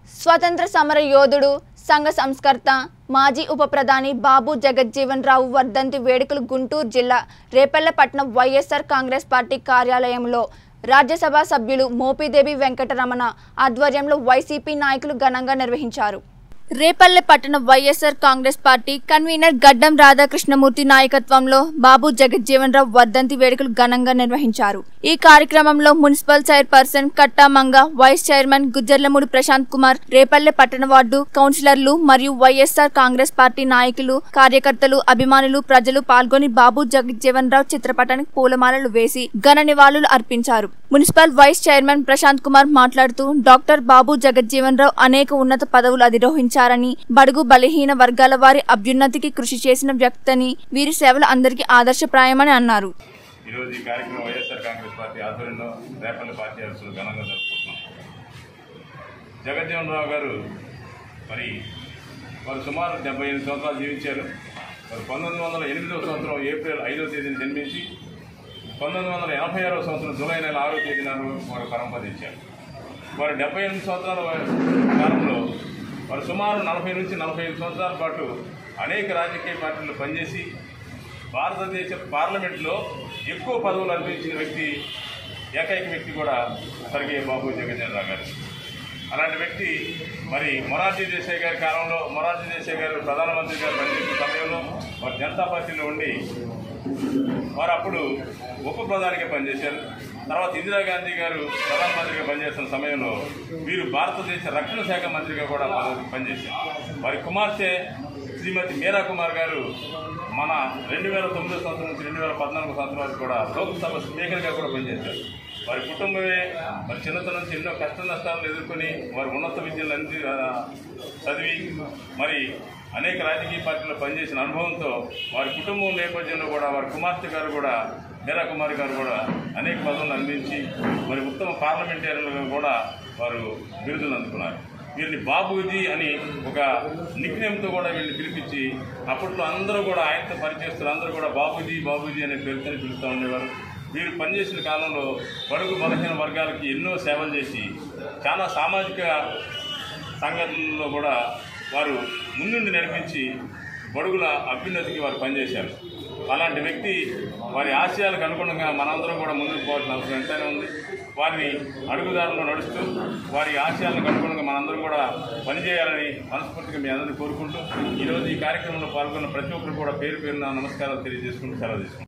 స్వతంత్ర సమర యోధుడు సంఘ సంస్కర్త మాజీ ఉప ప్రధాని బాబు జగజ్జీవన్ రావు వర్ధంతి వేడుకలు గుంటూరు జిల్లా రేపల్లెపట్నం వైఎస్ఆర్ కాంగ్రెస్ పార్టీ కార్యాలయంలో రాజ్యసభ సభ్యులు మోపిదేవి వెంకటరమణ ఆధ్వర్యంలో వైసీపీ నాయకులు ఘనంగా నిర్వహించారు రేపల్లె పట్టణ వైఎస్ఆర్ కాంగ్రెస్ పార్టీ కన్వీనర్ గడ్డం రాధాకృష్ణమూర్తి నాయకత్వంలో బాబు జగజ్జీవన్ రావు వర్ధంతి వేడుకలు ఘనంగా నిర్వహించారు ఈ కార్యక్రమంలో మున్సిపల్ చైర్పర్సన్ కట్టామంగ వైస్ చైర్మన్ గుజ్జర్లమూడి ప్రశాంత్ కుమార్ రేపల్లె పట్టణ వార్డు కౌన్సిలర్లు మరియు వైఎస్ఆర్ కాంగ్రెస్ పార్టీ నాయకులు కార్యకర్తలు అభిమానులు ప్రజలు పాల్గొని బాబు జగజ్జీవన్ రావు చిత్రపటానికి పూలమాలలు వేసి ఘన నివాళులు అర్పించారు municipal vice chairman Prashanth Kumar మాట్లాడుతూ డాక్టర్ బాబు జగజ్జీవన్ రావు అనేక ఉన్నత పదవులు అధిరోహించారని బడుగు బలహీన వర్గాల వారి అభ్యున్నతికి కృషి చేసిన వ్యక్తని వీరి సేవలు అందరికీ ఆదర్శప్రాయమని అన్నారు ఈరోజు ఈ కార్యక్రమం వైఎస్ఆర్ కాంగ్రెస్ పార్టీ ఆధ్వర్యంలో రేపల్లి పార్టీ అధ్యక్షులు ఘనంగా జరుపుకుంటున్నాం జగజ్జీవన్ రావు గారు మరి వారు సుమారు డెబ్బై ఎనిమిది సంవత్సరాలు జీవించారు వారు పంతొమ్మిది వందల ఎనిమిదవ సంవత్సరం ఏప్రిల్ ఐదవ తేదీన జన్మించి పంతొమ్మిది వందల ఎనభై ఆరవ సంవత్సరం జూలై నెల ఆరో తేదీన వారు పరంపదించారు వారు డెబ్బై ఎనిమిది సంవత్సరాల వయ- కాలంలో వారు సుమారు నలభై నుంచి నలభై ఐదు సంవత్సరాల పాటు అనేక రాజకీయ పార్టీలు పనిచేసి భారతదేశ పార్లమెంట్లో ఎక్కువ పదవులు అనిపించిన వ్యక్తి ఏకైక వ్యక్తి కూడా స్వర్గీయ బాబు జగజ్జన్ రావు గారు అలాంటి వ్యక్తి మరి మొరార్జీ దేశాయ్ గారి కాలంలో మొరార్జీ దేశాయ్ గారు ప్రధానమంత్రి గారు పనిచేసిన సమయంలో వారు జనతా పార్టీలో ఉండి వారు అప్పుడు ఉప ప్రధానిగా పనిచేశారు తర్వాత ఇందిరాగాంధీ గారు ప్రధానమంత్రిగా పనిచేస్తున్న సమయంలో వీరు భారతదేశ రక్షణ శాఖ మంత్రిగా కూడా పద- పనిచేశారు వారి కుమార్తె శ్రీమతి మీరా కుమార్ గారు మన రెండు వేల తొమ్మిదో సంవత్సరం నుంచి రెండు వేల పద్నాలుగు సంవత్సరం వరకు కూడా లోక్సభ స్పీకర్గా కూడా పనిచేశారు వారి కుటుంబమే మరి చిన్నతనం నుంచి ఎన్నో కష్ట నష్టాలను ఎదుర్కొని వారి ఉన్నత విద్యలు అంది ఆ, చదివి మరి అనేక రాజకీయ పార్టీల్లో పనిచేసిన అనుభవంతో వారి కుటుంబం నేపథ్యంలో కూడా వారి కుమార్తె గారు కూడా మీరా కుమారి గారు కూడా అనేక పదవులు అందించి మరి ఉత్తమ పార్లమెంటేరియన్లుగా కూడా వారు బిరుదులు అందుకున్నారు వీరిని బాబూజీ అని ఒక నిక్నేమ్తో కూడా వీళ్ళని పిలిపించి అప్పట్లో అందరూ కూడా ఆయనతో పనిచేస్తున్న అందరూ కూడా బాబూజీ బాబూజీ అనే పేరుతో పిలుస్తూ ఉండేవారు వీరు పనిచేసిన కాలంలో బడుగు బలహీన వర్గాలకి ఎన్నో సేవలు చేసి చాలా సామాజిక సంఘటనల్లో కూడా వారు ముందుండి నడిపించి బడుగుల అభ్యున్నతికి వారు పనిచేశారు అలాంటి వ్యక్తి వారి ఆశయాలకు అనుగుణంగా మనందరం కూడా ముందుకు పోవాల్సిన అవసరం ఎంతైనా ఉంది వారిని అడుగుదారులో నడుస్తూ వారి ఆశయాలకు అనుగుణంగా మనందరం కూడా పనిచేయాలని మనస్ఫూర్తిగా మీ అందరినీ కోరుకుంటూ ఈరోజు ఈ కార్యక్రమంలో పాల్గొన్న ప్రతి ఒక్కరు కూడా పేరు పేరున నమస్కారాలు తెలియజేసుకుంటూ సెలవు తీసుకుంటాం